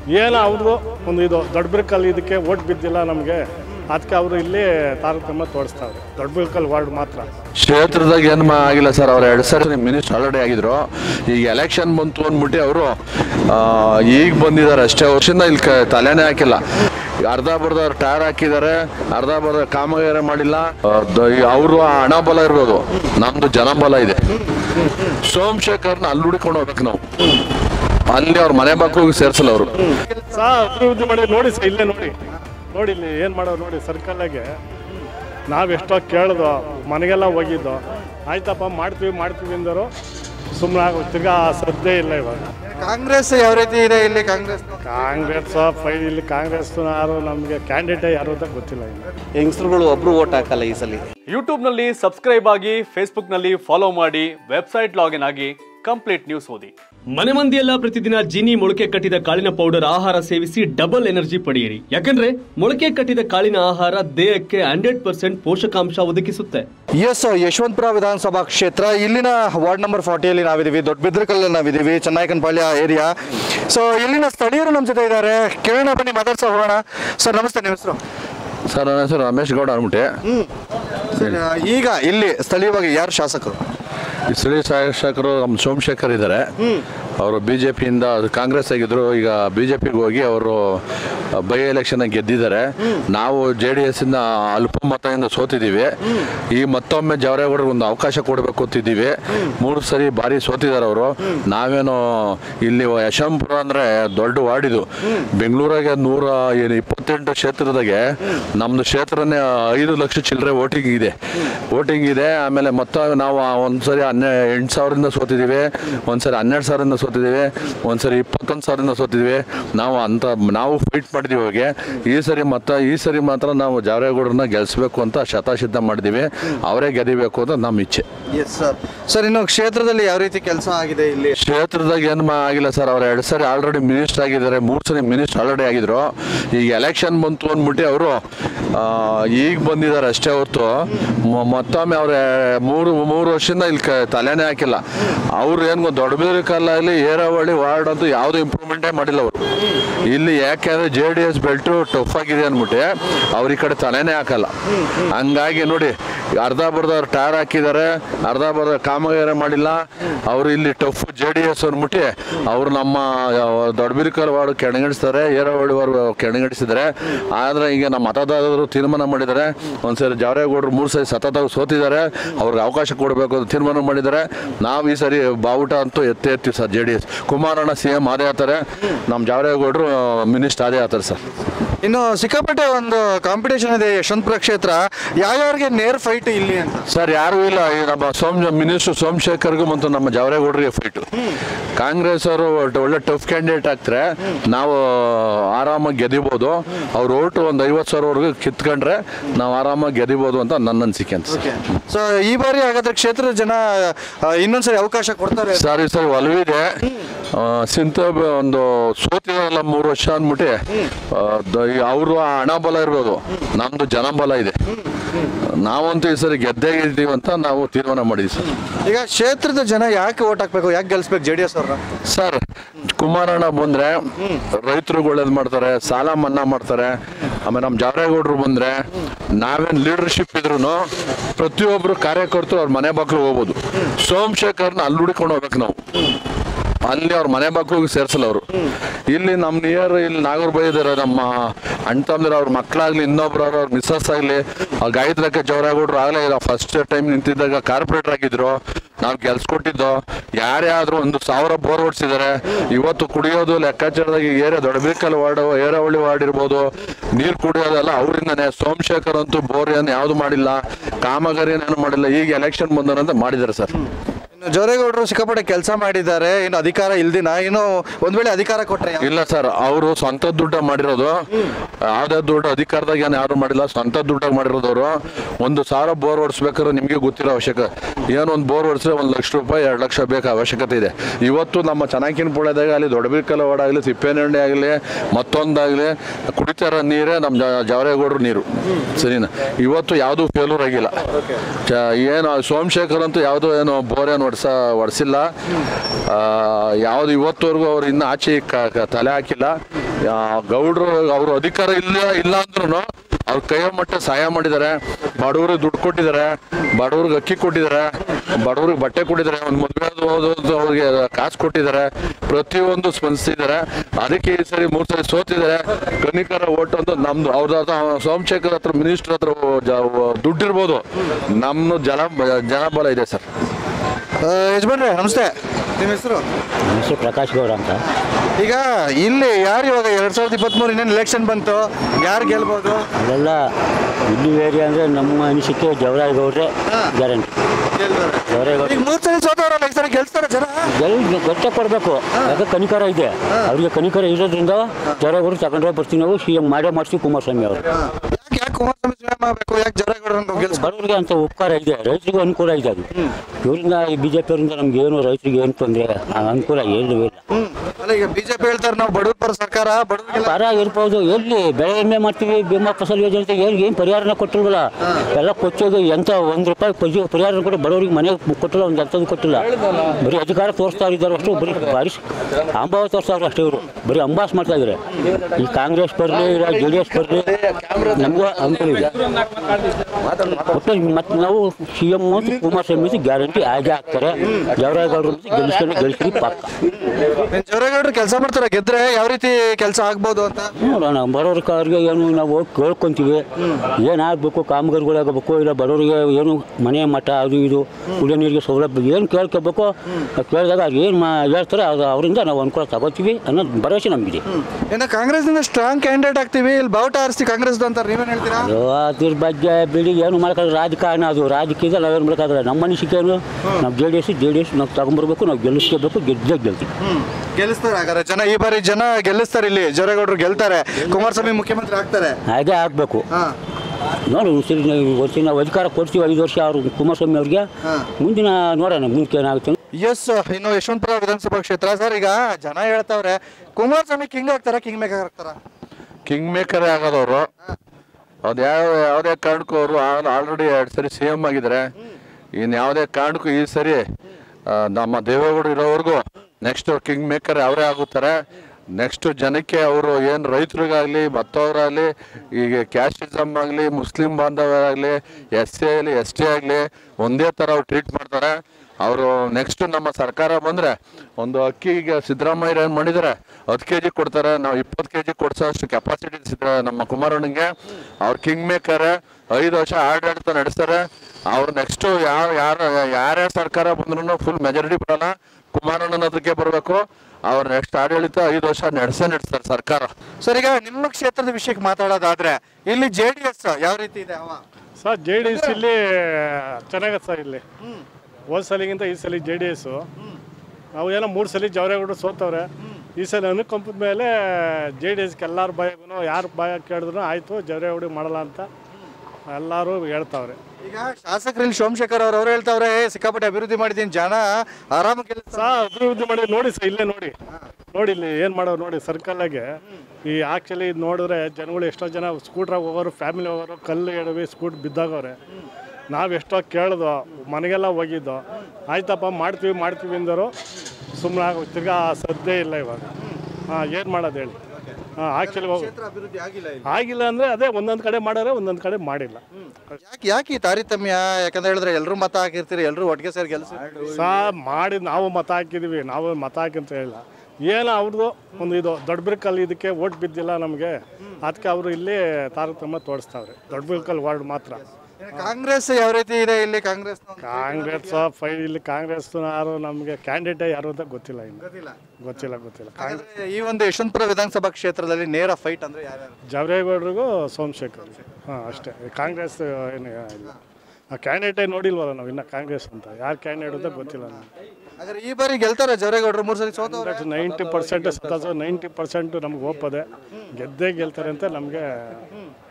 ಏನೋ ಅವ್ರದ್ದು ಒಂದು ಇದು ದೊಡ್ಡ ಬಿರ್ಕಲ್ಲಿ ಇದಕ್ಕೆ ಓಟ್ ಬಿದ್ದಿಲ್ಲ ನಮಗೆ ಅದಕ್ಕೆ ಅವರು ಇಲ್ಲಿ ತಾರತಮ್ಯ ತೋರಿಸ್ತಾವ್ರೆ ದೊಡ್ಡ ಬಿರ್ಕಲ್ ವಾರ್ಡ್ ಮಾತ್ರ ಕ್ಷೇತ್ರದಾಗ ಏನು ಆಗಿಲ್ಲ ಸರ್ ಅವ್ರು ಎರಡು ಸರಿ ಮಿನಿಸ್ಟರ್ ಆಲ್ರೆಡಿ ಆಗಿದ್ರು ಈಗ ಎಲೆಕ್ಷನ್ ಬಂತು ಅಂದ್ಬಿಟ್ಟು ಅವರು ಈಗ ಬಂದಿದ್ದಾರೆ ಅಷ್ಟೇ ವರ್ಷದಿಂದ ಇಲ್ಲಿ ಕ- ತಲೆನೇ ಹಾಕಿಲ್ಲ ಅರ್ಧ ಬರ್ಧ ಟೈರ್ ಹಾಕಿದ್ದಾರೆ ಅರ್ಧ ಬರ್ಧ ಕಾಮಗಾರಿ ಮಾಡಿಲ್ಲ ಅವರು ಹಣ ಬಲ ಇರ್ಬೋದು ನಮ್ದು ಜನಬಲ ಇದೆ ಸೋಮಶೇಖರ್ನ ಅಲ್ಲಿ ಹುಡುಕೊಂಡು ಹೋಗ್ಬೇಕು ನಾವು ಅಲ್ಲಿ ಅವ್ರ ಮನೆ ಬಾಕ್ಲಿಗೆ ಸೇರ್ಸಲ್ಲ ಅವರು ಸಹ ಅಭಿವೃದ್ಧಿ ಮಾಡಿ ನೋಡಿ ಸರ್ ಇಲ್ಲೇ ನೋಡಿ ನೋಡಿ ಇಲ್ಲಿ ಏನು ಮಾಡೋದು ನೋಡಿ ಸರ್ಕಲ್ಲಾಗೆ ನಾವು ಎಷ್ಟೋ ಕೇಳ್ದೋ ಮನೆಗೆಲ್ಲ ಹೋಗಿದ್ದೋ ಆಯ್ತಪ್ಪ ಮಾಡ್ತೀವಿ ಮಾಡ್ತೀವಿ ಅಂದರು ಸುಮ್ಮನೆ ತಿರ್ಗಾ ಶ್ರದ್ಧೆ ಇಲ್ಲ ಇವಾಗ ಕಾಂಗ್ರೆಸ್ ಯಾವ ರೀತಿ ಇದೆ ಇಲ್ಲಿ ಕಾಂಗ್ರೆಸ್ ಕಾಂಗ್ರೆಸ್ ಫೈ ಇಲ್ಲಿ ಕಾಂಗ್ರೆಸ್ ಯಾರು ನಮಗೆ ಕ್ಯಾಂಡಿಡೇಟ್ ಯಾರು ಅಂತ ಗೊತ್ತಿಲ್ಲ ಇನ್ನು ಯಂಗ್ಸ್ಟರ್ಗಳು ಒಬ್ರು ಓಟ್ ಹಾಕಲ್ಲ ಈ ಸಲ ಯೂಟ್ಯೂಬ್ನಲ್ಲಿ ಸಬ್ಸ್ಕ್ರೈಬ್ ಆಗಿ ಫೇಸ್ಬುಕ್ನಲ್ಲಿ ಫಾಲೋ ಮಾಡಿ ವೆಬ್ಸೈಟ್ ಲಾಗಿನ್ ಆಗಿ ಕಂಪ್ಲೀಟ್ ನ್ಯೂಸ್ ಓದಿ ಮನೆ ಮಂದಿಯೆಲ್ಲ ಪ್ರತಿದಿನ ಜೀನಿ ಮೊಳಕೆ ಕಟ್ಟಿದ ಕಾಳಿನ ಪೌಡರ್ ಆಹಾರ ಸೇವಿಸಿ ಡಬಲ್ ಎನರ್ಜಿ ಪಡೆಯಿರಿ ಯಾಕಂದ್ರೆ ಮೊಳಕೆ ಕಟ್ಟಿದ ಕಾಳಿನ ಆಹಾರ ದೇಹಕ್ಕೆ ಹಂಡ್ರೆಡ್ ಪರ್ಸೆಂಟ್ ಪೋಷಕಾಂಶ ಒದಗಿಸುತ್ತೆ ಎಸ್ ಯಶವಂತಪುರ ವಿಧಾನಸಭಾ ಕ್ಷೇತ್ರ ಇಲ್ಲಿನ ವಾರ್ಡ್ ನಂಬರ್ ಫಾರ್ಟಿಯಲ್ಲಿ ನಾವಿದ್ದೀವಿ ದೊಡ್ಡಬಿದ್ರಕಲ್ಲಿ ನಾವಿದ್ದೀವಿ ಚೆನ್ನೈಕನಪಾಳ್ಯ ಏರಿಯಾ ಸೊ ಇಲ್ಲಿನ ಸ್ಥಳೀಯರು ನಮ್ಮ ಜೊತೆ ಇದ್ದಾರೆ ಕೇಳೋಣ ಬನ್ನಿ ಮಾತಾಡ್ಸ ಹೋಗೋಣ ಸರ್ ನಮಸ್ತೆ ನಿಮ್ಮ ಹೆಸರು ಸರ್ ನನ್ನ ಹೆಸರು ರಮೇಶ್ ಗೌಡ ಅಂದ್ಬಿಟ್ಟೆ ಸರ್ ಈಗ ಇಲ್ಲಿ ಸ್ಥಳೀಯವಾಗಿ ಯಾರು ಶಾಸಕರು ಈ ಸ್ಥಳೀಯ ಶಾಸಕರು ನಮ್ಮ ಸೋಮಶೇಖರ್ ಇದ್ದಾರೆ ಅವರು ಬಿ ಜೆ ಪಿಯಿಂದ ಕಾಂಗ್ರೆಸ್ ಆಗಿದ್ರು ಈಗ ಬಿ ಜೆ ಪಿಗೆ ಹೋಗಿ ಅವರು ಬೈ ಎಲೆಕ್ಷನ್ ಗೆದ್ದಿದ್ದಾರೆ ನಾವು ಜೆ ಡಿ ಎಸ್ ಇಂದ ಅಲ್ಪ ಮತದಿಂದ ಸೋತಿದ್ದೀವಿ ಈ ಮತ್ತೊಮ್ಮೆ ಜವರೇಗೌಡರಿಗೆ ಒಂದು ಅವಕಾಶ ಕೊಡಬೇಕು ಅಂತಿದ್ದೀವಿ ಮೂರು ಸರಿ ಬಾರಿ ಸೋತಿದ್ದಾರೆ ಅವರು ನಾವೇನು ಇಲ್ಲಿ ಯಶವಂತಪುರ ಅಂದರೆ ದೊಡ್ಡ ವಾರ್ಡ್ ಇದು ಬೆಂಗಳೂರಾಗೆ ನೂರ ಏನು ಇಪ್ಪತ್ತೆಂಟು ಕ್ಷೇತ್ರದಾಗೆ ನಮ್ಮದು ಕ್ಷೇತ್ರನೇ ಐದು ಲಕ್ಷ ಚಿಲ್ಲರೆ ವೋಟಿಂಗ್ ಇದೆ ವೋಟಿಂಗ್ ಇದೆ ಆಮೇಲೆ ಮತ್ತೆ ನಾವು ಒಂದ್ಸರಿ ಹನ್ನೆ ಎಂಟು ಸಾವಿರದಿಂದ ಸೋತಿದ್ದೀವಿ ಒಂದ್ಸರಿ ಹನ್ನೆರಡು ಸಾವಿರದಿಂದ ಸೋತಿದ್ದೀವಿ ಒಂದ್ಸರಿ ಇಪ್ಪತ್ತೊಂದು ಸಾವಿರದಿಂದ ಸೋತಿದ್ದೀವಿ ನಾವು ಅಂತ ನಾವು ಫೈಟ್ ಮಾಡಿದ್ದೀವಿ ಹೋಗಿ ಈ ಸರಿ ಮತ್ತೆ ಈ ಸರಿ ಮಾತ್ರ ನಾವು ಜಾವರೇಗೌಡರನ್ನ ಗೆಲ್ಲಿಸ್ಬೇಕು ಅಂತ ಶತಸಿದ್ಧ ಮಾಡಿದ್ದೀವಿ ಅವರೇ ಗೆದಿಬೇಕು ಅಂತ ನಮ್ಮ ಇಚ್ಛೆ ಎಸ್ ಸರ್ ಸರ್ ಇನ್ನು ಕ್ಷೇತ್ರದಲ್ಲಿ ಯಾವ ರೀತಿ ಕೆಲಸ ಆಗಿದೆ ಇಲ್ಲಿ ಕ್ಷೇತ್ರದಾಗ ಏನು ಆಗಿಲ್ಲ ಸರ್ ಅವ್ರು ಎರಡು ಸರಿ ಆಲ್ರೆಡಿ ಮಿನಿಸ್ಟರ್ ಆಗಿದ್ದಾರೆ ಮೂರು ಸರಿ ಮಿನಿಸ್ಟರ್ ಆಲ್ರೆಡಿ ಆಗಿದ್ರು ಈಗ ಎಲೆಕ್ಷನ್ ಬಂತು ಅಂದ್ಬಿಟ್ಟು ಅವರು ಈಗ ಬಂದಿದ್ದಾರೆ ಅಷ್ಟೇ ಹೊರತು ಮ- ಮತ್ತೊಮ್ಮೆ ಅವ್ರ ಮೂರು ಮೂರು ವರ್ಷದಿಂದ ಇಲ್ಲಿ ಕ ತಲೆನೇ ಹಾಕಿಲ್ಲ ಅವ್ರು ಏನು ದೊಡ್ಡಬೇರೆ ಕಾಲಲ್ಲಿ ಏರಾವಳಿ ವಾರ್ಡ್ ಅಂತೂ ಯಾವುದೂ ಇಂಪ್ರೂವ್ಮೆಂಟೇ ಮಾಡಿಲ್ಲ ಅವರು ಇಲ್ಲಿ ಯಾಕೆಂದ್ರೆ J D S belt tough ಆಗಿದೆ ಅಂದ್ಬಿಟ್ಟು ಅವ್ರ ಈ ಕಡೆ ತಲೆನೇ ಹಾಕಲ್ಲ ಹಂಗಾಗಿ ನೋಡಿ ಅರ್ಧ ಬರ್ಧ ಅವ್ರು ಟೈರ್ ಹಾಕಿದ್ದಾರೆ ಅರ್ಧ ಬರ್ಧ ಕಾಮಗಾರಿ ಮಾಡಿಲ್ಲ ಅವರು ಇಲ್ಲಿ ಟಫ್ ಜೆ ಡಿ ಎಸ್ ಅಂದ್ಬಿಟ್ಟು ಅವರು ನಮ್ಮ ದೊಡ್ಡಬಿರಿಕಲ್ ವಾರ್ಡ್ ಕೆಣಗಿಡಿಸ್ತಾರೆ ಏರವಳ್ಳಿ ವಾರ್ಡ್ ಕೆಣಗಿಡಿಸಿದ್ದಾರೆ ಆದರೆ ಈಗ ನಮ್ಮ ಮತದಾರರು ತೀರ್ಮಾನ ಮಾಡಿದ್ದಾರೆ ಒಂದ್ಸರಿ ಜಾವರೇಗೌಡರು ಮೂರು ಸರಿ ಸತತವಾಗಿ ಸೋತಿದ್ದಾರೆ ಅವ್ರಿಗೆ ಅವಕಾಶ ಕೊಡಬೇಕು ಅಂತ ತೀರ್ಮಾನ ಮಾಡಿದ್ದಾರೆ ನಾವು ಈ ಸರಿ ಬಾವುಟ ಅಂತೂ ಎತ್ತೇ ಎತ್ತೀವಿ sir J D S Kumaranna C M ಅದೇ ಆಗ್ತಾರೆ ನಮ್ಮ ಜಾವರೇಗೌಡರು ಮಿನಿಸ್ಟರ್ ಅದೇ ಆಗ್ತಾರೆ ಸರ್ ಇನ್ನು ಸಿಕ್ಕಾಪಟ್ಟೆ ಒಂದು ಕಾಂಪಿಟೇಷನ್ ಇದೆ ಯಶವಂತಪುರ ಕ್ಷೇತ್ರ ಯಾರ್ಯಾರಿಗೆ ನೇರ್ ಫೈಟ್ ಇಲ್ಲಿ ಅಂತ ಸರ್ ಯಾರು ಇಲ್ಲ ಈ ನಮ್ಮ ಸೋಮ್ ಮಿನಿಸ್ಟರ್ ಸೋಮಶೇಖರ್ಗೂ ಮತ್ತು ನಮ್ಮ ಜಾವರೇಗೌಡರಿಗೆ ಫೈಟು ಕಾಂಗ್ರೆಸ್ ಅವರು ಒಳ್ಳೆ ಟಫ್ ಕ್ಯಾಂಡಿಡೇಟ್ ಆಗ್ತಾರೆ ನಾವು ಆರಾಮಾಗಿ ಗೆದಿಬೋದು ಅವ್ರ ಓಟು ಒಂದು ಐವತ್ತು ಸಾವಿರವರೆಗೂ ಕಿತ್ಕೊಂಡ್ರೆ ನಾವು ಆರಾಮಾಗಿ ಗೆದಿಬೋದು ಅಂತ ನನ್ನ ಅನಿಸಿಕೆ ಅಂತ ಸರ್. ಸೊ ಈ ಬಾರಿ ಹಾಗಾದ್ರೆ ಕ್ಷೇತ್ರದ ಜನ ಆ, ಇನ್ನೊಂದ್ಸರಿ ಅವಕಾಶ ಕೊಡ್ತಾರೆ ಸರ್ ಈ ಸರಿ ಒಲವಿದೆ ಆ, ಸಿಂತ ಬ- ಒಂದು ಸೋತಿದಾರಲ್ಲ ಮೂರು ವರ್ಷ ಅಂದ್ಬಿಟ್ಟು ಅವರು ಹಣ ಬಲ ಇರ್ಬೋದು ನಮ್ದು ಜನಬಲ ಇದೆ ನಾವಂತೂ ಈ ಸರಿ ಗೆದ್ದೇ ಗೆದ್ದೀವಿ ಅಂತ ನಾವು ತೀರ್ಮಾನ ಮಾಡಿದ್ವಿ ಸರ್ ಈಗ ಕ್ಷೇತ್ರದ ಜನ ಯಾಕೆ ಓಟ್ ಹಾಕ್ಬೇಕು ಯಾಕೆ ಗೆಲ್ಸ್ಬೇಕು ಜೆ ಡಿ ಎಸ್ ಅವ್ರನ್ನ ಸರ್ ಕುಮಾರಣ್ಣ ಬಂದ್ರೆ ರೈತರಿಗೆ ಒಳ್ಳೇದು ಮಾಡ್ತಾರೆ ಸಾಲ ಮನ್ನಾ ಮಾಡ್ತಾರೆ ಆಮೇಲೆ ನಮ್ಮ ಜಾವರೇಗೌಡರು ಬಂದ್ರೆ ನಾವೇನು ಲೀಡರ್ಶಿಪ್ ಇದ್ರು ಪ್ರತಿಯೊಬ್ಬರು ಕಾರ್ಯಕರ್ತರು ಅವ್ರ ಮನೆ ಬಾಗ್ಲಿಗೆ ಹೋಗ್ಬೋದು ಸೋಮಶೇಖರ್ನ ಅಲ್ಲಿ ಹುಡುಕೊಂಡು ಹೋಗ್ಬೇಕು ನಾವು ಅಲ್ಲಿ ಅವ್ರ ಮನೆ ಬಾಗ್ಲಿಗೆ ಸೇರ್ಸಲ್ಲ ಅವರು ಇಲ್ಲಿ ನಮ್ಮ ನಿಯರ್ ಇಲ್ಲಿ ನಾಗೂರ್ ಇದ್ದಾರೆ ನಮ್ಮ ಅಣ್ಣ ತಮ್ಮದಿರ ಅವ್ರ ಮಕ್ಕಳಾಗ್ಲಿ ಇನ್ನೊಬ್ರು ಅವ್ರ ಮಿಸ್ಸಸ್ ಆಗಲಿ ಆ ಗಾಯತ್ರಕ್ಕೆ ಜವರಾಗೌಡ್ರು ಆಗಲೇ ಇಲ್ಲ ಫಸ್ಟ್ ಟೈಮ್ ನಿಂತಿದ್ದಾಗ ಕಾರ್ಪೊರೇಟರ್ ಆಗಿದ್ರು ನಾವು ಗೆಲ್ಸ್ಕೊಟ್ಟಿದ್ದೋ ಯಾರೇ ಆದ್ರೂ ಒಂದು ಸಾವಿರ ಬೋರ್ ಹೊಡ್ಸಿದ್ದಾರೆ ಇವತ್ತು ಕುಡಿಯೋದು ಲೆಕ್ಕಾಚಾರದಾಗ ಈಗ area Doddabekal ward Eravalli ward ಇರ್ಬೋದು ನೀರು ಕುಡಿಯೋದೆಲ್ಲ ಅವರಿಂದನೇ ಸೋಮಶೇಖರ್ ಅಂತೂ ಬೋರ್ ಏನು ಯಾವುದು ಮಾಡಿಲ್ಲ ಕಾಮಗಾರಿ ಏನು ಮಾಡಿಲ್ಲ ಈಗ ಎಲೆಕ್ಷನ್ ಬಂದನಂತ ಮಾಡಿದ್ದಾರೆ ಸರ್ ಇನ್ನು ಜೋರೇಗೌಡರು ಸಿಕ್ಕಾಪಟ್ಟೆ ಕೆಲಸ ಮಾಡಿದ್ದಾರೆ ಇನ್ನು ಅಧಿಕಾರ ಇಲ್ದಿನ ಇನ್ನು ಒಂದ್ ವೇಳೆ ಅಧಿಕಾರ ಕೊಟ್ರೆ ಯಾವ- ಇಲ್ಲ ಸರ್ ಅವರು ಸ್ವಂತ ದುಡ್ಡ ಮಾಡಿರೋದು ಯಾವ್ದೇ ದುಡ್ಡು ಅಧಿಕಾರದಾಗ ಏನು ಯಾರು ಮಾಡಿಲ್ಲ ಸ್ವಂತ ದುಡ್ಡಾಗ ಮಾಡಿರೋದು ಅವರು ಒಂದು ಸಾವಿರ ಬೋರ್ ಹೊಡ್ಸ್ಬೇಕಾದ್ರೆ ನಿಮಗೆ ಗೊತ್ತಿರೋ ಅವಶ್ಯಕ ಏನೋ ಒಂದು ಬೋರ್ ಹೊಡ್ಸಿದ್ರೆ ಒಂದು ಲಕ್ಷ ರೂಪಾಯಿ ಎರಡು ಲಕ್ಷ ಬೇಕು ಅವಶ್ಯಕತೆ ಇದೆ ಇವತ್ತು ನಮ್ಮ ಚೆನ್ನಾಗಿನ ಪುಳ್ಯದಾಗ ಆಗಲಿ ದೊಡ್ಡಬಿರ್ಕಲ ಓಡಾಗಲಿ ತಿಪ್ಪೇನಹಳ್ಳಿ ಆಗಲಿ ಮತ್ತೊಂದಾಗಲಿ ಕುಡಿತಾರ ನೀರೇ ನಮ್ಮ ಜ- ಜವರೇಗೌಡರು ನೀರು ಸರಿನಾ ಇವತ್ತು ಯಾವುದೂ ಫೇಲ್ಯೂರ್ ಆಗಿಲ್ಲ ಚ- ಏನು ಸೋಮಶೇಖರ್ ಅಂತೂ ಯಾವುದೋ ಏನು ಬೋರ್ ಏನು ಹೊಡ್ಸ ಹೊಡ್ಸಿಲ್ಲ ಯಾವುದು ಇವತ್ತುವರೆಗೂ ಅವ್ರು ಇನ್ನೂ ಆಚೆ ಕ- ಕ- ತಲೆ ಹಾಕಿಲ್ಲ ಗೌಡ್ರು ಅವ್ರ ಅಧಿಕಾರ ಇಲ್ಲ ಇಲ್ಲ ಅಂದ್ರೂ ಅವ್ರ ಕೈಯ ಮಟ್ಟ ಸಹಾಯ ಮಾಡಿದ್ದಾರೆ ಬಡವ್ರಿಗೆ ದುಡ್ಡು ಕೊಟ್ಟಿದ್ದಾರೆ ಬಡವ್ರಿಗೆ ಅಕ್ಕಿ ಕೊಟ್ಟಿದ್ದಾರೆ ಬಡವ್ರಿಗೆ ಬಟ್ಟೆ ಕೊಟ್ಟಿದ್ದಾರೆ ಒಂದು ಮದುವೆ ಓದೋದು ಅವ್ರಿಗೆ ಕಾಸು ಕೊಟ್ಟಿದ್ದಾರೆ ಪ್ರತಿಯೊಂದು ಸ್ಪಂದಿಸಿದ್ದಾರೆ ಅದಕ್ಕೆ ಈ ಸರಿ ಮೂರು ಸರಿ ಸೋತಿದ್ದಾರೆ ಕನಿಕರ ಓಟ್ ಅಂತ ನಮ್ದು ಅವ್ರ ಹತ್ರ ಸೋಮಶೇಖರ್ ಹತ್ರ ಮಿನಿಸ್ಟರ್ ಹತ್ರ ಜ- ದುಡ್ಡಿರ್ಬೋದು ನಮ್ಮ ಜನ ಜನಬಲ ಇದೆ ಸರ್ ಆ, ಯಜಮಾನ್ರೆ ನಮಸ್ತೆ ನಿಮ್ಮ ಹೆಸರು ಹೆಸರು ಪ್ರಕಾಶ್ ಗೌಡ ಅಂತ ಈಗ ಇಲ್ಲಿ ಯಾರು ಇವಾಗ ಎರಡ್ ಸಾವಿರದ ಇಪ್ಪತ್ಮೂರು ಇನ್ನೇನು ಎಲೆಕ್ಷನ್ ಬಂತು ಯಾರು ಗೆಲ್ಬೋದು ಅದೆಲ್ಲ ಇಲ್ಲಿ ಏರಿಯಾ ಅಂದರೆ ನಮ್ಮ ಅನಿಸಿಕೆ ಜವರಾಯ ಗೌಡ್ರೆ ಗ್ಯಾರಂಟಿ ಜವರಾಯ ಗೌಡ್ರೆ ಈಗ ಮೂರ್ ಸರಿ ಸೋತವ್ರಲ್ಲ ಈ ಸರಿ ಗೆಲ್ಸ್ತಾರೆ ಜನ ಎಲ್ಲಿ ಗೊತ್ತೇ ಕೊಡಬೇಕು ಯಾಕೆ ಕನಿಕರ ಇದೆ ಅವರಿಗೆ ಕನಿಕರ ಇರೋದ್ರಿಂದ ಜವರಾಯ ಗೌಡ್ರು ತಗೊಂಡ್ರೆ ಬರ್ತೀವಿ ನಾವು ಸಿ ಎಂ ಮಾಡೇ ಮಾಡ್ತೀವಿ ಕುಮಾರಸ್ವಾಮಿ ಅವರು ಯಾಕೆ ಯಾಕೆ ಕುಮಾರಸ್ವಾಮಿ ಸಿಎಂ ಆಗಬೇಕು ಯಾಕೆ ಜವರೇಗೌಡರನ್ನು ಗೆಲ್ಸ್ ಬಡವರಿಗೆ ಅಂತ ಉಪಕಾರ ಇದೆ ರೈತರಿಗೂ ಅನುಕೂಲ ಇದೆ ಅದು ಇವರಿಂದ ಈ ಬಿ ಜೆ ಪಿಯವರಿಂದ ನಮ್ಗೆ ಏನು ರೈತರಿಗೆ ಏನು ತೊಂದರೆ ಅನುಕೂಲ ಏನೂ ಇಲ್ಲ ಹ್ಮ್ ಅಲ್ಲ ಈಗ ಬಿಜೆಪಿ ಹೇಳ್ತಾರೆ ನಾವು ಬಡವ್ರ ಪರ ಸರ್ಕಾರ ಬಡವರಿಗೆಲ್ಲ ಪರ ಇರ್ಬೋದು ಎಲ್ಲಿ ಬೆಳೆ ವಿಮೆ ಮಾಡ್ತೀವಿ ಭೀಮಾ ಫಸಲ್ ಯೋಜನೆ ಅಂತ ಏನು ಏನು ಪರಿಹಾರನ ಕೊಟ್ಟಿಲ್ವಲ್ಲ ಎಲ್ಲ ಕೊಚ್ಚೋದು ಎಂತ ಒಂದು ರೂಪಾಯಿ ಪರಿ ಪರಿಹಾರ ಕೂಡ ಬಡವರಿಗೆ ಮನೆ ಕೊಟ್ಟಿಲ್ಲ ಒಂದು ಎಂಥದ್ದು ಕೊಟ್ಟಿಲ್ಲ ಬರೀ ಅಧಿಕಾರ ತೋರಿಸ್ತಾ ಇದ್ದಾರೆ ಅಷ್ಟು ಬರೀ ಬಾರಿ ಅಂಬಾವ ತೋರಿಸ್ತಾವ್ರೆ ಅಷ್ಟೇ ಇವರು ಬರೀ ಅಂಬಾಸ್ ಮಾಡ್ತಾ ಇದ್ದಾರೆ ಈ ಕಾಂಗ್ರೆಸ್ ಬರಲಿ ಇಲ್ಲ ಜೆ ಡಿ ಎಸ್ ಬರಲಿ ನಮಗೂ ಅನುಕೂಲ ಇದೆ ಒಟ್ಟು ಮತ್ತೆ ನಾವು ಸಿ ಎಂ ಮತ್ತು ಕುಮಾರಸ್ವಾಮಿ ಗ್ಯಾರಂಟಿ ಆಗೇ ಆಗ್ತಾರೆ ಜವರಾಯಗೌಡರು ಗೆಲ್ಲಿಸ್ಕೊಂಡು ಗೆಲ್ಸ್ರಿ ಪಕ್ಕ ಜವರೇಗೌಡರು ಕೆಲಸ ಮಾಡ್ತಾರೆ ಗೆದ್ರೆ ಯಾವ ರೀತಿ ಕೆಲಸ ಆಗ್ಬೋದು ಅಂತ ನೋಡೋಣ ಬಡವ್ರಿಗೆ ಅವ್ರಿಗೆ ಏನು ನಾವು ಹೋಗಿ ಕೇಳ್ಕೊಂತೀವಿ ಏನಾಗಬೇಕು ಕಾಮಗಾರಿಗಳಾಗಬೇಕು ಇಲ್ಲ ಬಡವರಿಗೆ ಏನು ಮನೆ ಮಠ ಅದು ಇದು ಕುಡಿಯೋ ನೀರಿಗೆ ಸೌಲಭ್ಯ ಏನು ಕೇಳ್ಕೋಬೇಕು ಅದು ಕೇಳಿದಾಗ ಅವ್ರು ಏನು ಮಾ ಹೇಳ್ತಾರೆ ಅದು ಅವರಿಂದ ನಾವು ಅನುಕೂಲ ತಗೋತೀವಿ ಅನ್ನೋದು ಭರವಸೆ ನಮಗಿದೆ ಇನ್ನು ಕಾಂಗ್ರೆಸ್ನಿಂದ ಸ್ಟ್ರಾಂಗ್ ಕ್ಯಾಂಡಿಡೇಟ್ ಆಗ್ತೀವಿ ಇಲ್ಲಿ ಬಾವುಟ ಆರಿಸಿ ಕಾಂಗ್ರೆಸ್ ಅಂತಾರೆ ನೀವೇನ್ ಹೇಳ್ತೀರಾ ಅದು ಅದ್ರ ಬಗ್ಗೆ ಬಿಡಿ ಏನು ಮಾಡೋಕ್ಕಾಗಲ್ಲ ರಾಜಕಾರಣ ಅದು ರಾಜಕೀಯದ ನಾವೇನು ಮಾಡೋಕ್ಕಾಗಲ್ಲ ನಮ್ಮ ಅನಿಸಿಕೆ ಏನು ನಾವು J D S J D S ನಾವು ತಗೊಂಬರ್ಬೇಕು ನಾವು ಗೆಲ್ಲಿಸ್ಕೋಬೇಕು ಗೆದ್ದೇ ಗೆಲ್ತೀವಿ ಗೆಲ್ಲಿಸ್ತಾರೆ ಹಾಗಾದ್ರೆ ಜನ ಈ ಬಾರಿ ಜನ ಗೆಲ್ಲಿಸ್ತಾರೆ ಇಲ್ಲಿ ಜವರೇಗೌಡರು ಗೆಲ್ತಾರೆ ಕುಮಾರಸ್ವಾಮಿ ಮುಖ್ಯಮಂತ್ರಿ ಆಗ್ತಾರೆ ಹಾಗೆ ಆಗಬೇಕು ಹಾ ನೋಡಿ ಸರಿ ನಾವು ವರ್ಷ ನಾವು ಅಧಿಕಾರ ಕೊಡ್ತೀವಿ ಐದು ವರ್ಷ ಅವರು ಕುಮಾರಸ್ವಾಮಿ ಅವ್ರಿಗೆ ಮುಂದಿನ ನೋಡೋಣ ಮುಂದಕ್ಕೆ ಏನಾಗುತ್ತೆ ಎಸ್ ಇನ್ನು ಯಶವಂತಪುರ ವಿಧಾನಸಭಾ ಕ್ಷೇತ್ರ ಸರ್ ಈಗ ಜನ ಹೇಳ್ತಾವ್ರೆ ಕುಮಾರಸ್ವಾಮಿ ಕಿಂಗ್ ಆಗ್ತಾರ ಕಿಂಗ್ ಮೇಕರ್ ಆಗ್ತಾರ ಕಿಂಗ್ ಮೇಕರೇ ಆಗೋದವರು ಅದು ಯಾವ ಯಾವುದೇ ಕಾರಣಕ್ಕೂ ಅವರು ಆಲ್ರೆಡಿ ಎರಡು ಸರಿ ಸಿ ಎಮ್ ಆಗಿದ್ದಾರೆ ಇನ್ನು ಯಾವುದೇ ಕಾರಣಕ್ಕೂ ಈ ಸರಿ ಆ, ನಮ್ಮ ದೇವೇಗೌಡರು ಇರೋವರೆಗೂ ನೆಕ್ಸ್ಟ್ ಕಿಂಗ್ ಮೇಕರ್ ಅವರೇ ಆಗುತ್ತಾರೆ ನೆಕ್ಸ್ಟ್ ಜನಕ್ಕೆ ಅವರು ಏನು ರೈತರಿಗಾಗಲಿ ಮತ್ತವರಾಗಲಿ ಈಗ ಕ್ಯಾಸ್ಟಿಸಮ್ ಆಗಲಿ ಮುಸ್ಲಿಂ ಬಾಂಧವರಾಗಲಿ ಎಸ್ ಸಿ ಆಗಲಿ ಎಸ್ ಟಿ ಆಗಲಿ ಒಂದೇ ಥರ ಅವ್ರು ಟ್ರೀಟ್ ಮಾಡ್ತಾರೆ ಅವರು ನೆಕ್ಸ್ಟ್ ನಮ್ಮ ಸರ್ಕಾರ ಬಂದರೆ ಒಂದು ಅಕ್ಕಿಗೆ ಸಿದ್ದರಾಮಯ್ಯ ಏನು ಮಾಡಿದ್ದಾರೆ ಹತ್ತು ಕೆ ಜಿ ಕೊಡ್ತಾರೆ ನಾವು ಇಪ್ಪತ್ತು ಕೆ ಜಿ ಕೊಡ್ಸೋ ಅಷ್ಟು ಕೆಪಾಸಿಟಿ ಸಿದ್ರ ನಮ್ಮ ಕುಮಾರಣ್ಣಂಗೆ ಅವ್ರು ಕಿಂಗ್ ಮೇಕರ್ ಐದು ವರ್ಷ ಆಡಳಿತ ನಡೆಸ್ತಾರೆ ಅವ್ರು ನೆಕ್ಸ್ಟು ಯಾವ ಯಾರು ಯಾರ್ಯಾರ ಸರ್ಕಾರ ಬಂದ್ರೂ ಫುಲ್ ಮೆಜಾರಿಟಿ ಬರಲ್ಲ ಕುಮಾರಣ್ಣನ ಹತ್ರಕ್ಕೆ ಬರಬೇಕು ಅವ್ರು ನೆಕ್ಸ್ಟ್ ಆಡಳಿತ ಐದು ವರ್ಷ ನಡೆಸೇ ನಡೆಸ್ತಾರೆ ಸರ್ಕಾರ ಸರ್ ಈಗ ನಿಮ್ಮ ಕ್ಷೇತ್ರದ ವಿಷಯಕ್ಕೆ ಮಾತಾಡೋದಾದ್ರೆ ಇಲ್ಲಿ ಜೆ ಡಿ ಎಸ್ ಯಾವ ರೀತಿ ಇದೆ ಅವ ಸರ್ ಜೆ ಡಿ ಎಸ್ ಇಲ್ಲಿ ಚೆನ್ನಾಗತ್ತೆ ಸರ್ ಇಲ್ಲಿ ಹೋದ ಸಲಿಗಿಂತ ಈ ಸಲ ಜೆ ಡಿ ಎಸ್ಸು ನಾವು ಏನೋ ಮೂರು ಸಲ ಜವರೇಗೌಡರು ಸೋತವ್ರೆ ಈ ಸಲ ಅನುಕಂಪದ ಮೇಲೆ ಜೆ ಡಿ ಎಸ್ಗೆ ಎಲ್ಲರ ಬಾಯಾಗೂ ಯಾರು ಬಾಯ ಕೇಳಿದ್ರು ಆಯಿತು ಜವರೇಗೌಡಿಗೆ ಮಾಡಲ್ಲ ಅಂತ ಎಲ್ಲರೂ ಹೇಳ್ತಾವ್ರೆ ಈಗ ಶಾಸಕರು ಇಲ್ಲಿ ಸೋಮಶೇಖರ್ ಅವ್ರು ಅವ್ರು ಹೇಳ್ತಾವ್ರೆ "ಏ, ಸಿಕ್ಕಾಪಟ್ಟೆ ಅಭಿವೃದ್ಧಿ ಮಾಡಿದ್ದೀನಿ ಜನ ಆರಾಮಾಗಿ ಗೆಲ್ಲಿಸ್ತಾರೆ." ಸಹ ಅಭಿವೃದ್ಧಿ ಮಾಡಿ ನೋಡಿ ಸರ್ ಇಲ್ಲೇ ನೋಡಿ ನೋಡಿ ಇಲ್ಲಿ ಏನು ಮಾಡೋರು ನೋಡಿ ಸರ್ಕಲ್ಲಾಗೆ ಈ ಆ್ಯಕ್ಚುಲಿ ನೋಡಿದ್ರೆ ಜನಗಳು ಎಷ್ಟೋ ಜನ ಸ್ಕೂಟ್ರಾಗ ಹೋಗೋರು ಫ್ಯಾಮಿಲಿ ಹೋಗೋರು ಕಲ್ಲು ಎಡವಿ ಸ್ಕೂಟ್ ಬಿದ್ದಾಗವ್ರೆ ನಾವು ಎಷ್ಟೋ ಕೇಳ್ದೋ ಮನೆಗೆಲ್ಲ ಹೋಗಿದ್ದೋ ಆಯ್ತಪ್ಪ ಮಾಡ್ತೀವಿ ಮಾಡ್ತೀವಿ ಅಂದರು ಸುಮ್ಮನೆ ಆಗ ತಿರ್ಗಾ ಸದ್ದೇ ಇಲ್ಲ ಇವಾಗ ಹಾಂ ಏನು ಮಾಡೋದು ಹೇಳಿ ಹಾಂ ಆ್ಯಕ್ಚುಲಿ ಅಭಿವೃದ್ಧಿ ಆಗಿಲ್ಲ ಇಲ್ಲಿ ಆಗಿಲ್ಲ ಅಂದರೆ ಅದೇ ಒಂದೊಂದು ಕಡೆ ಮಾಡ್ಯಾರೆ ಒಂದೊಂದು ಕಡೆ ಮಾಡಿಲ್ಲ ಯಾಕೆ ಯಾಕೆ ಈ ತಾರತಮ್ಯ ಯಾಕಂದ್ರೆ ಹೇಳಿದ್ರೆ ಎಲ್ಲರೂ ಮತ ಹಾಕಿರ್ತೀರಿ ಎಲ್ಲರೂ ಒಟ್ಟಿಗೆ ಸೇರಿ ಗೆಲ್ಸಿ ಸಾ ಮಾಡಿ ನಾವು ಮತ ಹಾಕಿದ್ದೀವಿ ನಾವು ಮತ ಹಾಕಿಂತ ಹೇಳಿಲ್ಲ ಏನೋ ಅವ್ರದ್ದು ಒಂದು ಇದು ದೊಡ್ಡಬಿರ್ಕಲ್ಲಿ ಇದಕ್ಕೆ ಓಟ್ ಬಿದ್ದಿಲ್ಲ ನಮಗೆ ಅದಕ್ಕೆ ಅವರು ಇಲ್ಲಿ ತಾರತಮ್ಯ ತೋರಿಸ್ತಾವ್ರೆ ದೊಡ್ಡಬಿರ್ಕಲ್ ವಾರ್ಡ್ ಮಾತ್ರ ಕಾಂಗ್ರೆಸ್ ಯಾವ ರೀತಿ ಇದೆ ಇಲ್ಲಿ ಕಾಂಗ್ರೆಸ್ ಕಾಂಗ್ರೆಸ್ ಫೈ ಇಲ್ಲಿ ಕಾಂಗ್ರೆಸ್ ಯಾರು ನಮಗೆ ಕ್ಯಾಂಡಿಡೇಟ್ ಯಾರು ಅಂತ ಗೊತ್ತಿಲ್ಲ ಇನ್ನು ಗೊತ್ತಿಲ್ಲ ಗೊತ್ತಿಲ್ಲ ಕಾಂಗ್ರೆಸ್ ಈ ಒಂದು ಯಶವಂತಪುರ ವಿಧಾನಸಭಾ ಕ್ಷೇತ್ರದಲ್ಲಿ ನೇರ ಫೈಟ್ ಅಂದ್ರೆ ಯಾರ್ಯಾರು ಜವರೇಗೌಡರಿಗೂ ಸೋಮಶೇಖರ್ ಹಾಂ ಅಷ್ಟೇ ಕಾಂಗ್ರೆಸ್ ಏನು ಇಲ್ಲ ಆ ಕ್ಯಾಂಡಿಡೇಟೇ ನೋಡಿಲ್ವಲ್ಲ ನಾವು ಇನ್ನು ಕಾಂಗ್ರೆಸ್ ಅಂತ ಯಾರು ಕ್ಯಾಂಡಿಡೇಟ್ ಅಂತ ಗೊತ್ತಿಲ್ಲ ನಮ್ಗೆ ಹಾಗಾದ್ರೆ ಈ ಬಾರಿ ಗೆಲ್ತಾರೆ ಜವರೇಗೌಡರು ಮೂರು ಸಲ ಸೋತವ್ರೆ ನೈಂಟಿ ಪರ್ಸೆಂಟ್ ಸತಾಸ ನೈಂಟಿ ಪರ್ಸೆಂಟ್ ನಮ್ಗೆ ಒಪ್ಪದೆ ಗೆದ್ದೇ ಗೆಲ್ತಾರೆ ಅಂತ ನಮಗೆ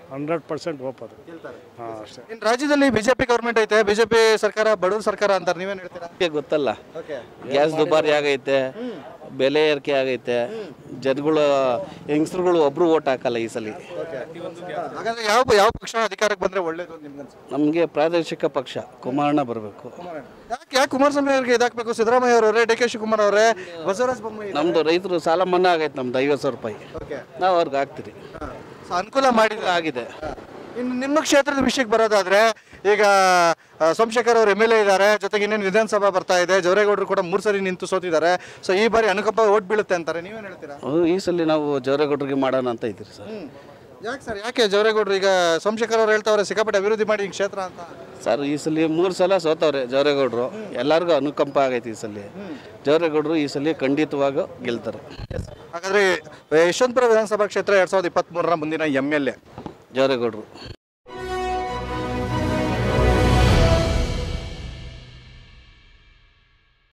ಹಂಡ್ರೆಡ್ ಪರ್ಸೆಂಟ್ ಒಪ್ಪದು ಹಾಂ ಅಷ್ಟೇ ಇನ್ನು ರಾಜ್ಯದಲ್ಲಿ ಬಿಜೆಪಿ ಗೌರ್ಮೆಂಟ್ ಐತೆ ಬಿಜೆಪಿ ಸರ್ಕಾರ ಬಡವ್ರ ಸರ್ಕಾರ ಅಂತಾರೆ ನೀವೇನು ಹೇಳ್ತೀರಾ ನಿಮ್ಗೆ ಗೊತ್ತಲ್ಲ ಗ್ಯಾಸ್ ದುಬಾರಿ ಆಗೈತೆ ಬೆಲೆ ಏರಿಕೆ ಆಗೈತೆ ಜನಗಳು ಹೆಂಗಸ್ರುಗಳು ಒಬ್ರು ಓಟ್ ಹಾಕಲ್ಲ ಈ ಸಲ ಹಾಗಾದ್ರೆ ಯಾವ ಯಾವ ಪಕ್ಷ ಅಧಿಕಾರಕ್ಕೆ ಬಂದ್ರೆ ಒಳ್ಳೇದು ಅಂತ ನಿಮ್ಗೆ ಅನ್ಸುತ್ತೆ ನಮಗೆ ಪ್ರಾದೇಶಿಕ ಪಕ್ಷ ಕುಮಾರಣ್ಣ ಬರಬೇಕು ಯಾಕೆ ಯಾಕೆ ಕುಮಾರಸ್ವಾಮಿ ಅವರಿಗೆ ಇದಾಕಬೇಕು ಸಿದ್ದರಾಮಯ್ಯ ಅವರವರೇ ಡಿ ಕೆ ಶಿವಕುಮಾರ್ ಅವರೇ ಬಸವರಾಜ ಬೊಮ್ಮಾಯಿ ನಮ್ದು ರೈತರು ಸಾಲ ಮನ್ನಾ ಆಗೈತೆ ನಮ್ದು ಐವತ್ತು ಸಾವಿರ ರೂಪಾಯಿ ನಾವು ಅವ್ರಿಗೆ ಹಾಕ್ತೀರಿ ಸೊ ಅನುಕೂಲ ಮಾಡಿದ್ರೆ ಆಗಿದೆ ಇನ್ನು ನಿಮ್ಮ ಕ್ಷೇತ್ರದ ವಿಷಯಕ್ಕೆ ಬರೋದಾದ್ರೆ ಈಗ ಆ, ಸೋಮಶೇಖರ್ ಅವರು ಎಮ್ ಎಲ್ ಎ ಇದ್ದಾರೆ ಜೊತೆಗೆ ಇನ್ನೇನು ವಿಧಾನಸಭಾ ಬರ್ತಾ ಇದೆ ಜವರೇಗೌಡರು ಕೂಡ ಮೂರು ಸರಿ ನಿಂತು ಸೋತಿದ್ದಾರೆ ಸೊ ಈ ಬಾರಿ ಅನುಕಂಪ ಓಟ್ ಬೀಳುತ್ತೆ ಅಂತಾರೆ ನೀವೇನು ಹೇಳ್ತೀರಾ ಅದು ಈ ಸಲ ನಾವು ಜವರೇಗೌಡರಿಗೆ ಮಾಡೋಣ ಅಂತ ಇದ್ದೀರಿ ಸರ್ ಯಾಕೆ ಸರ್ ಯಾಕೆ ಜವರೇಗೌಡರು ಈಗ ಸೋಮಶೇಖರ್ ಅವ್ರು ಹೇಳ್ತಾವ್ರೆ ಸಿಕ್ಕಾಪಟ್ಟೆ ಅಭಿವೃದ್ಧಿ ಮಾಡಿ ಈ ಕ್ಷೇತ್ರ ಅಂತ ಸರ್ ಈ ಸಲ ಮೂರು ಸಲ ಸೋತವ್ರೆ ಜವರೇಗೌಡರು ಎಲ್ಲರಿಗೂ ಅನುಕಂಪ ಆಗೈತೆ ಈ ಸಲ ಜವರೇಗೌಡರು ಈ ಸಲ ಖಂಡಿತವಾಗ ಗೆಲ್ತಾರೆ ಹಾಗಾದ್ರೆ ಯಶವಂತಪುರ ವಿಧಾನಸಭಾ ಕ್ಷೇತ್ರ ಎರಡ್ ಸಾವಿರದ ಇಪ್ಪತ್ತ್ ಮುಂದಿನ ಎಮ್ ಎಲ್ ಎ ಜವರೇಗೌಡರು